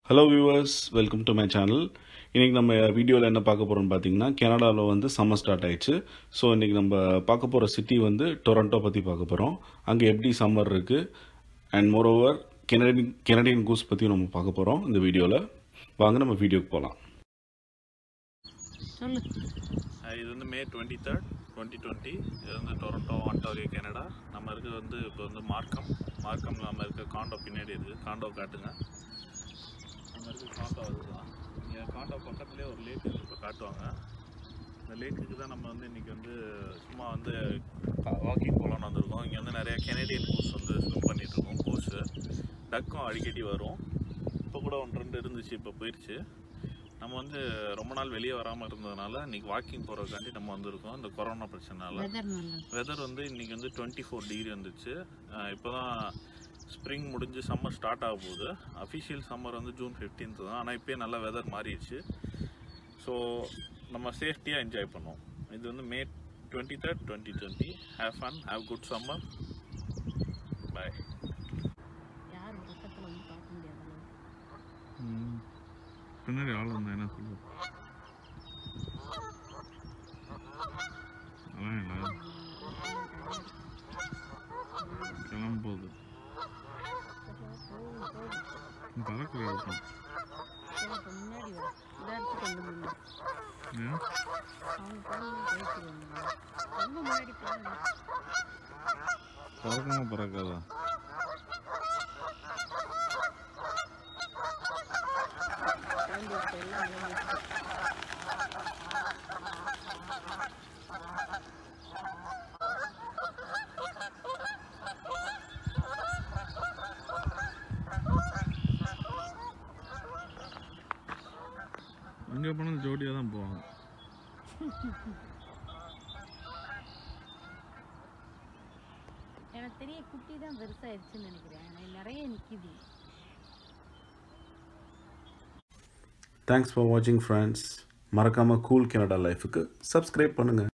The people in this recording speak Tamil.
hello viewers welcome to my channel இன்றைக்கி நம்ம வீடியோவில் என்ன பார்க்க போகிறோம்னு பார்த்தீங்கன்னா கனடாவில் வந்து சம்மர் ஸ்டார்ட் ஆயிடுச்சு ஸோ இன்றைக்கி நம்ம பார்க்க போகிற சிட்டி வந்து டொரண்டோ பற்றி பார்க்க போகிறோம் அங்கே எப்படி சம்மர் இருக்குது and moreover Canadian Canadian goose பற்றியும் நம்ம பார்க்க போகிறோம் இந்த வீடியோவில் வாங்க நம்ம வீடியோக்கு போகலாம் சொல்லு அஹ் இது வந்து May twenty third twenty twenty இது வந்து டொரண்டோ ஆண்டாரியோ கனடா நம்ம இருக்கிறது வந்து இப்போ வந்து மார்க்கம் மார்க்கம்ல நம்ம இருக்க காண்டோ பின்னாடி இருக்குது காண்டோ காட்டுங்க நம்ம இருக்க காண்டோ அதுதான் இங்கே காண்டோ பக்கத்துலேயே ஒரு லேக் இருக்குது இப்போ காட்டுவாங்க இந்த லேக்குக்கு தான் நம்ம வந்து இன்றைக்கி வந்து சும்மா வந்து வாக்கிங் போகலான்னு வந்திருக்கோம் இங்கே வந்து நிறைய கெனடியன் கூஸ் வந்து ஸ்விம் பண்ணிட்டு இருக்கோம் கூஸு டக்கும் அடிக்கடி வரும் இப்போ கூட ஒன்று ரெண்டு இருந்துச்சு இப்போ போயிடுச்சு நம்ம வந்து ரொம்ப நாள் வெளியே வராமல் இருந்ததுனால இன்னைக்கு வாக்கிங் போகிறதுக்காண்டி நம்ம வந்திருக்கோம் இந்த கொரோனா பிரச்சனைனால வெதர் நல்லா வெதர் வந்து இன்னைக்கு வந்து டுவெண்ட்டி ஃபோர் டிகிரி வந்துச்சு இப்போ தான் ஸ்ப்ரிங் முடிஞ்சு சம்மர் ஸ்டார்ட் ஆக போகுது அஃபிஷியல் சம்மர் வந்து ஜூன் 15th தான் ஆனால் இப்போயே நல்லா வெதர் மாறிடுச்சு ஸோ நம்ம சேஃப்டியாக என்ஜாய் பண்ணோம் இது வந்து May twenty third twenty twenty have fun have good summer bye யார் பக்கத்தில் வந்து பார்க்க முடியாத அளவுக்கு பின்னாடி ஆள் வந்தா என்ன சொல்லுவோம் அதான் இல்லை கிளம்ப போகுது பறக்கிற இருக்கும் சரி, இப்ப முன்னாடி வா இந்த இடத்துக்கு வந்து முன்னாடி ஏன் அவங்க குழந்தைங்க பேசிடுவாங்க ரொம்ப முன்னாடி போங்க பறக்கமா பறக்காதா குழந்தை இப்ப எல்லாம் விளையாடிட்டு எங்கே போனாலும் ஜோடியாக தான் போவாங்க எனக்கு தெரிய குட்டி தான் பெருசாயிருச்சுன்னு நினைக்கிறேன் எனக்கு நிறைய நிக்குது தேங்க்ஸ் ஃபார் வாட்சிங் ஃப்ரெண்ட்ஸ் மறக்காமல் கூல் கனடா லைஃபுக்கு சப்ஸ்கிரைப் பண்ணுங்கள்